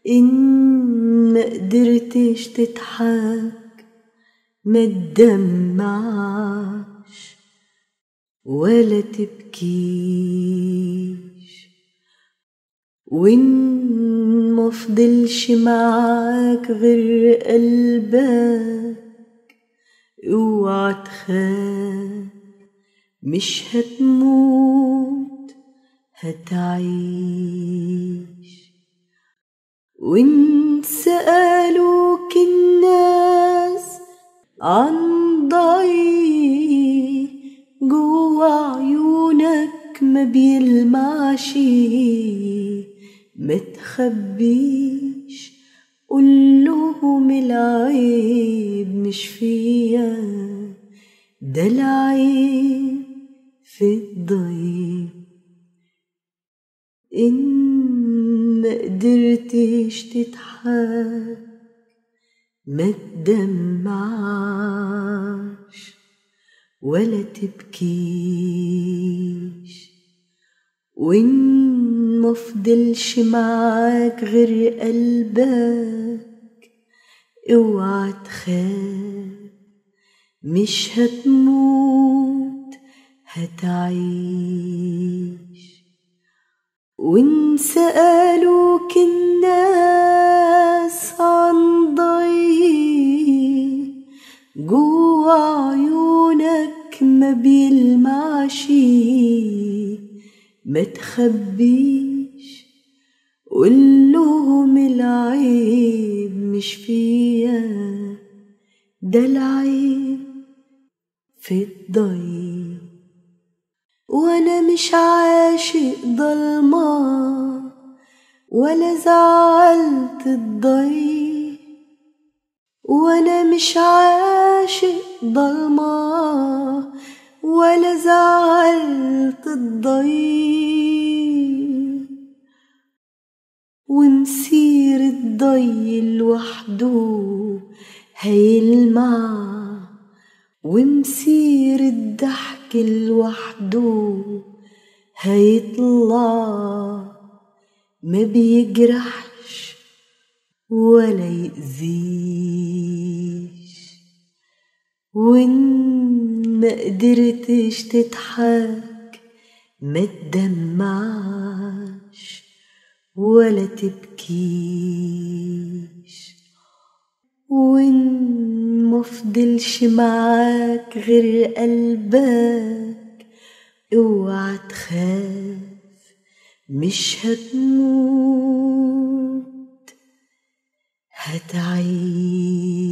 إن ما قدرتش تضحك ما تدمعش ولا تبكيش وإن ما فضلش معاك غير قلبك اوعى تخاف مش هتموت هتعيش وإن سألوك الناس عن ضعي جوا عيونك ما بيلمعش ما تخبيش قولهم العيب مش فيا ده العيب في الضيق إن ما قدرتش تضحك ما تدمعش ولا تبكيش وإن ما فضلش معاك غير قلبك اوعى تخاف مش هتموت هتعيش وإن سألوك الناس عن ضي جوا عيونك ما بيلمعش ما تخبيش قولهم العيب مش فيا ده العيب في الضي وانا مش عاشق ضلمة ولا زعلت الضي وانا مش عاشق ضلمة ولا زعلت الضي ومسير الضي لوحده هيلمع ومسير الضحك لوحده هيطلع ما بيجرحش ولا يأذيش وإن ما قدرتش تضحك ما تدمعش ولا تبكيش وإن ما فضلش معاك غير قلبك اوعى تخاف مش هتموت هتعيش